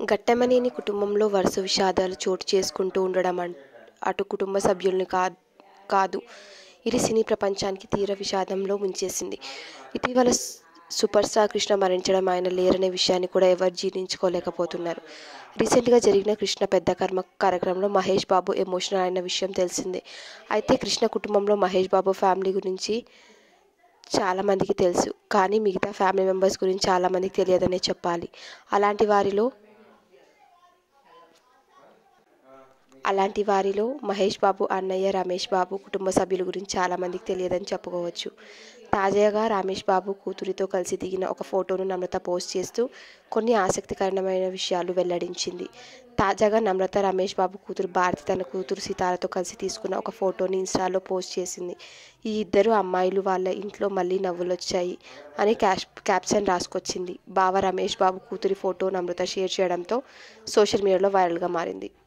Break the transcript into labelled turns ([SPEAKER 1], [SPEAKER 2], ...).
[SPEAKER 1] ఘట్టమనేని కుటుంబంలో వరుస విషాదాలు చోటు చేసుకుంటూ ఉండడం అన్- అటు కుటుంబ సభ్యుల్ని కా కాదు ఇది సినీ ప్రపంచానికి తీవ్ర విషాదంలో ముంచేసింది ఇటీవల స్- సూపర్ స్టార్ కృష్ణ మరణించడం ఆయన లేరనే విషయాన్ని కూడా ఎవరు జీర్ణించుకోలేకపోతున్నారు రీసెంట్గా జరిగిన కృష్ణ పెద్ద కర్మ కార్యక్రమంలో మహేష్ బాబు ఎమోషనల్ అయిన విషయం తెలిసిందే అయితే కృష్ణ కుటుంబంలో మహేష్ బాబు ఫ్యామిలీ గురించి చాలామందికి తెలుసు కానీ మిగతా ఫ్యామిలీ మెంబర్స్ గురించి చాలామందికి తెలియదనే చెప్పాలి అలాంటి వారిలో అలాంటి వారిలో మహేష్ బాబు అన్నయ్య రమేష్ బాబు కుటుంబ సభ్యుల గురించి చాలామందికి తెలియదని చెప్పుకోవచ్చు తాజాగా రమేష్ బాబు కూతురితో కలిసి దిగిన ఒక ఫోటోను నమ్రత పోస్ట్ చేస్తూ కొన్ని ఆసక్తికరమైన విషయాలు వెల్లడించింది తాజాగా నమ్రత రమేష్ బాబు కూతురు భారతి తన కూతురు సీతాలతో కలిసి తీసుకున్న ఒక ఫోటోని ఇన్స్టాలో పోస్ట్ చేసింది ఈ ఇద్దరు అమ్మాయిలు వాళ్ళ ఇంట్లో మళ్ళీ నవ్వులొచ్చాయి అని క్యాష్ క్యాప్షన్ రాసుకొచ్చింది బావ రమేష్ బాబు కూతురి ఫోటో నమ్రత షేర్ చేయడంతో సోషల్ మీడియాలో వైరల్గా మారింది